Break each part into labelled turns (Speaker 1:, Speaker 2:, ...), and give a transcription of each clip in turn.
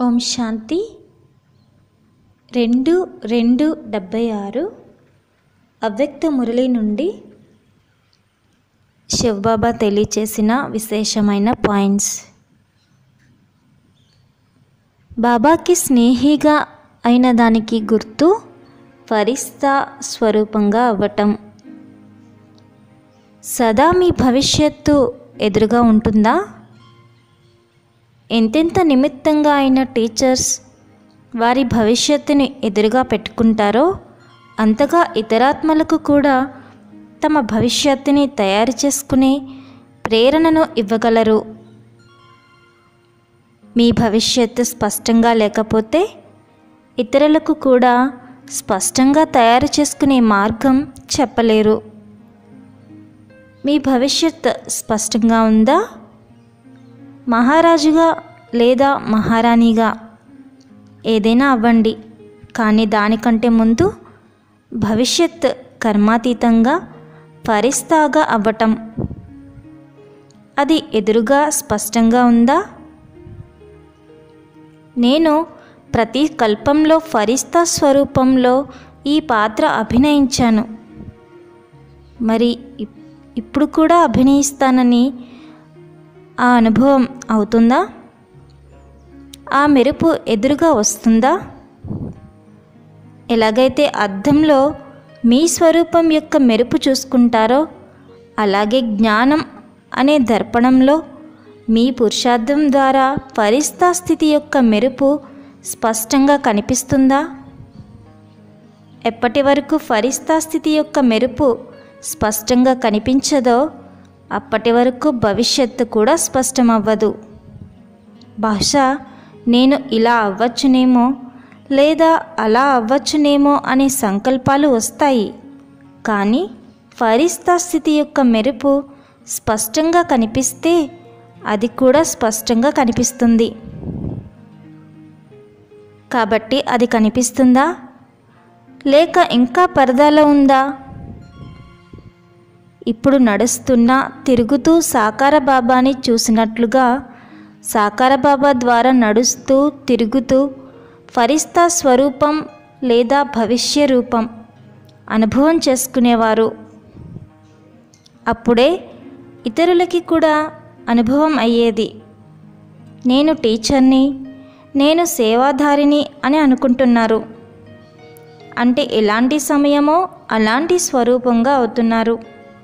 Speaker 1: ఓం శాంతి రెండు రెండు డెబ్భై ఆరు అవ్యక్త మురళి నుండి శివబాబా తెలియచేసిన విశేషమైన పాయింట్స్ బాబాకి స్నేహిగా అయిన దానికి గుర్తు ఫరిస్తా స్వరూపంగా అవ్వటం సదా మీ భవిష్యత్తు ఎదురుగా ఉంటుందా ఎంతెంత నిమిత్తంగా అయిన టీచర్స్ వారి భవిష్యత్తుని ఎదురుగా పెట్టుకుంటారో అంతగా ఇతరాత్మలకు కూడా తమ భవిష్యత్తుని తయారు చేసుకునే ప్రేరణను ఇవ్వగలరు మీ భవిష్యత్తు స్పష్టంగా లేకపోతే ఇతరులకు కూడా స్పష్టంగా తయారు చేసుకునే మార్గం చెప్పలేరు మీ భవిష్యత్ స్పష్టంగా ఉందా మహారాజుగా లేదా మహారాణిగా ఏదైనా అవ్వండి కానీ దానికంటే ముందు భవిష్యత్ కర్మాతీతంగా ఫరిస్తాగా అవ్వటం అది ఎదురుగా స్పష్టంగా ఉందా నేను ప్రతి కల్పంలో ఫరిస్తా స్వరూపంలో ఈ పాత్ర అభినయించాను మరి ఇప్- ఇప్పుడు కూడా అభినయిస్తానని ఆ అనుభవం అవుతుందా ఆ మెరుపు ఎదురుగా వస్తుందా ఎలాగైతే అద్దంలో మీ స్వరూపం యొక్క మెరుపు చూసుకుంటారో అలాగే జ్ఞానం అనే దర్పణంలో మీ పురుషార్థం ద్వారా ఫరిస్తా స్థితి యొక్క మెరుపు స్పష్టంగా కనిపిస్తుందా ఎప్పటి వరకు ఫరిస్తా స్థితి యొక్క మెరుపు స్పష్టంగా కనిపించదో అప్పటి వరకు భవిష్యత్తు కూడా స్పష్టమవ్వదు బహుశా నేను ఇలా అవ్వచ్చునేమో లేదా అలా అవ్వచ్చునేమో అనే సంకల్పాలు వస్తాయి కానీ ఫరిస్తా స్థితి యొక్క మెరుపు స్పష్టంగా కనిపిస్తే అది కూడా స్పష్టంగా కనిపిస్తుంది కాబట్టి అది కనిపిస్తుందా లేక ఇంకా పరదాలో ఉందా ఇప్పుడు నడుస్తున్న తిరుగుతూ సాకార బాబాని చూసినట్లుగా సాకార బాబా ద్వారా నడుస్తూ తిరుగుతూ ఫరిస్తా స్వరూపం లేదా భవిష్య రూపం అనుభవం చేసుకునేవారు అప్పుడే ఇతరులకి కూడా అనుభవం అయ్యేది నేను టీచర్ని నేను సేవాధారిని అని అనుకుంటున్నారు అంటే ఎలాంటి సమయమో అలాంటి స్వరూపంగా అవుతున్నారు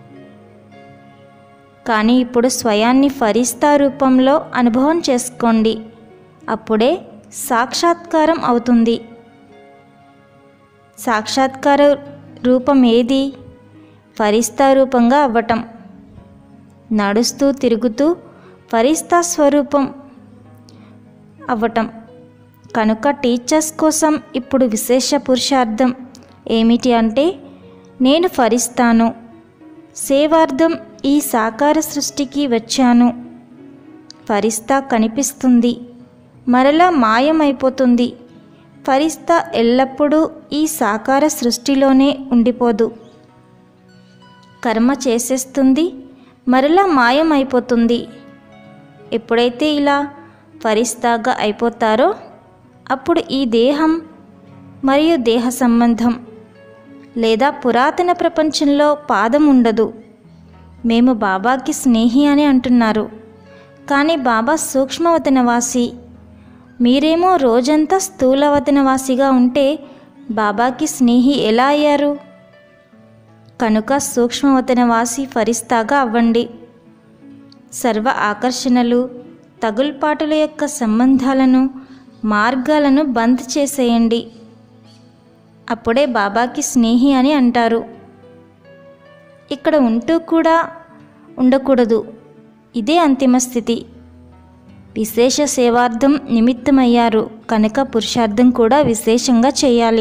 Speaker 1: కానీ ఇప్పుడు స్వయాన్ని ఫరిస్తా రూపంలో అనుభవం చేసుకోండి అప్పుడే సాక్షాత్కారం అవుతుంది సాక్షాత్కార రూపం ఏది ఫరిస్తా రూపంగా అవ్వటం నడుస్తూ తిరుగుతూ ఫరిస్తా స్వరూపం అవ్వటం కనుక టీచర్స్ కోసం ఇప్పుడు విశేష పురుషార్థం ఏమిటి అంటే నేను ఫరిస్తాను సేవార్థం ఈ సాకార సృష్టికి వచ్చాను ఫరిస్తా కనిపిస్తుంది మరలా మాయమైపోతుంది ఫరిస్తా ఎల్లప్పుడూ ఈ సాకార సృష్టిలోనే ఉండిపోదు కర్మ చేసేస్తుంది మరలా మాయమైపోతుంది ఎప్పుడైతే ఇలా ఫరిస్తాగా అయిపోతారో అప్పుడు ఈ దేహం మరియు దేహ సంబంధం లేదా పురాతన ప్రపంచంలో పాదం ఉండదు మేము బాబాకి స్నేహి అని అంటున్నారు కానీ బాబా సూక్ష్మవతనవాసి మీరేమో రోజంతా స్థూలవతనవాసిగా ఉంటే బాబాకి స్నేహి ఎలా అయ్యారు కనుక సూక్ష్మవతనవాసి ఫరిస్తాగా అవ్వండి సర్వ ఆకర్షణలు తగుల్పాటుల యొక్క సంబంధాలను మార్గాలను బంద్ చేసేయండి అప్పుడే బాబాకి స్నేహి అని అంటారు ఇక్కడ ఉంటూ కూడా ఉండకూడదు ఇదే అంతిమ స్థితి విశేష సేవార్థం నిమిత్తమయ్యారు కనుక పురుషార్థం కూడా విశేషంగా చేయాలి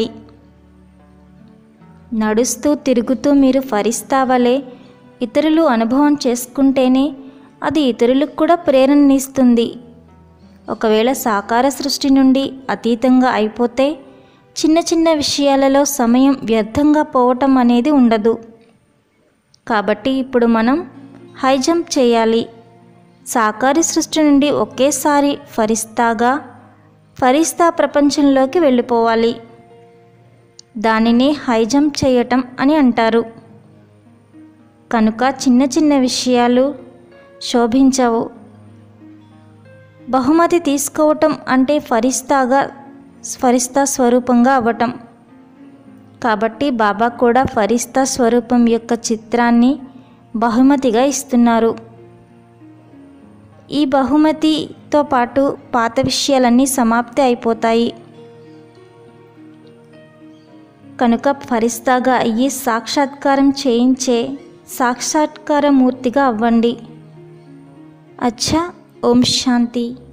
Speaker 1: నడుస్తూ తిరుగుతూ మీరు ఫరిస్తావలే ఇతరులు అనుభవం చేసుకుంటేనే అది ఇతరులకు కూడా ప్రేరణనిస్తుంది ఒకవేళ సాకార సృష్టి నుండి అతీతంగా అయిపోతే చిన్న చిన్న విషయాలలో సమయం వ్యర్థంగా పోవటం అనేది ఉండదు కాబట్టి ఇప్పుడు మనం హై జంప్ చేయాలి సాకారి సృష్టి నుండి ఒకేసారి ఫరిస్తాగా ఫరిస్తా ప్రపంచంలోకి వెళ్ళిపోవాలి దానినే హై జంప్ చేయటం అని అంటారు కనుక చిన్న చిన్న విషయాలు శోభించవు బహుమతి తీసుకోవటం అంటే ఫరిస్తాగా ఫరిస్తా స్వరూపంగా అవ్వటం కాబట్టి బాబా కూడా ఫరిస్తా స్వరూపం యొక్క చిత్రాన్ని బహుమతిగా ఇస్తున్నారు ఈ బహుమతితో పాటు పాత విషయాలన్నీ సమాప్తి అయిపోతాయి కనుక ఫరిస్తాగా అయ్యి సాక్షాత్కారం చేయించే సాక్షాత్కార మూర్తిగా అవ్వండి అచ్చా ఓం శాంతి